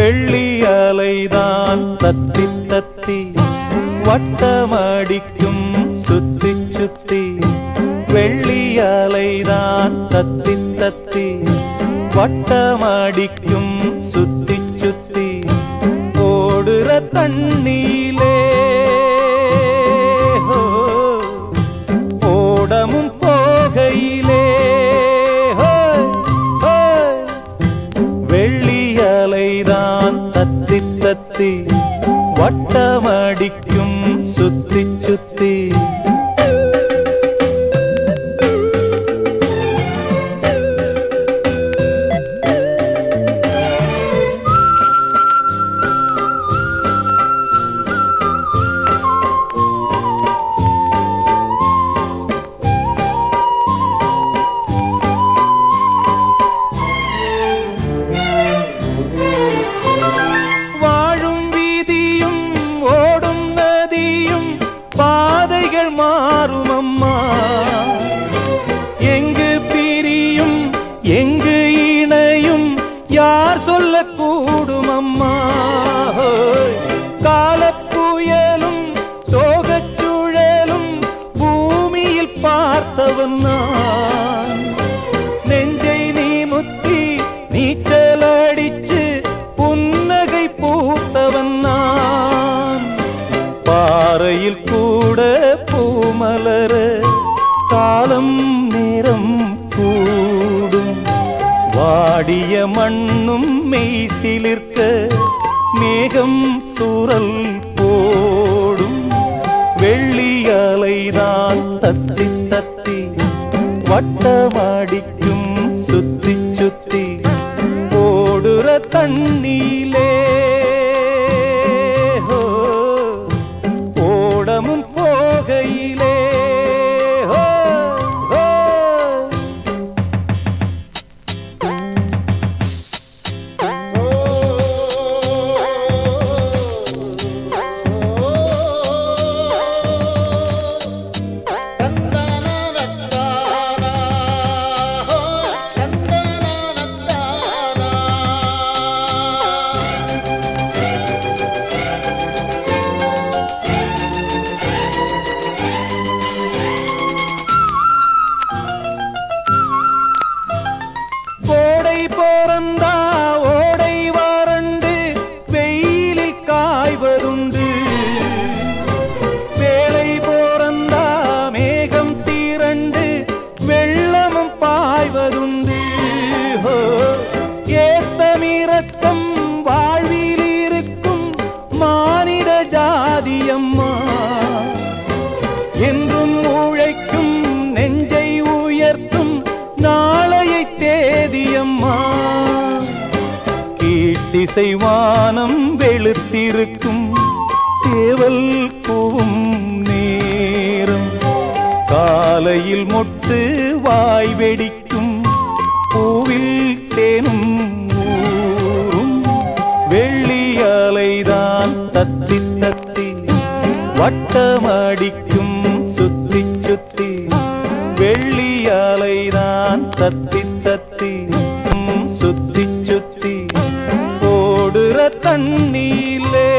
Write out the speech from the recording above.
வெள்ளி அலைதான் தத்தி தத்தி வட்டமடிக்கும் சுத்தி சுத்தி வெள்ளி அலைதான் தத்தி தத்தி வட்டமடிக்கும் சுத்தி சுத்தி ஓடுற தண்ணீலே ஹோ, ஓடமும் போகையிலே ஹோய், ஹோய், வெள்ளி அலைதான் தத்தி தத்தி வட்டமடிக்கும் சுத்தி சுத்தி வாழும் வீதியும் ஓடும் நதியும் பாதைகள் மாறும் அம்மா எங்கு பிரியும் எங்கு இணையும் யார் சொல்லக்கூடும் அம்மா ஹோய். காலப்புயலும் சோகச் சுழலும் பூமியில் பார்த்தவன் நான் நெஞ்சை நீ முத்தி நீச்சல் அடிச்சு புன்னகை பூத்தவன் நான் பாறையில் கூட பூமலர காலம் நேரம் கூடும் வாடிய மண்ணும் மெய் சிலிர்க்க மேகம் தூறல் போடும் வெள்ளி அலைதான் தத்தி தத்தி வட்டமடிக்கும் சுத்தி சுத்தி ஓடுற தண்ணீலே ஹோ, ஓடமும் போகையிலே ஹோ, ஹோ. கோடை போறந்தா ஓடை வறண்டு வெயிலில் காய்வதுண்டு வேலை போறந்தா மேகம் தீரண்டு வெள்ளமும் பாய்வதுண்டு ஹோ, ஏத்தமிரக்கம் வாழ்வில் இருக்கும் மானிட ஜாதியம்மா என்றும் உழைக்கும் நெஞ்சை உயர்த்தும் நாளையை தேதியம்மா கீழ்த்திசை வானம் வெளுத்திருக்கும் சேவல் கூவும் நேரம் காலையில் மொட்டு வாய் வெடிக்கும் பூவில் தேனும் ஊரும் வெள்ளி அலைதான் தத்தி தத்தி வட்டமடிக்கும் சுத்தி சுத்தி வெள்ளி அலைதான் தத்தி தத்தி ம், சுத்தி சுத்தி ஓடுற தண்ணீலே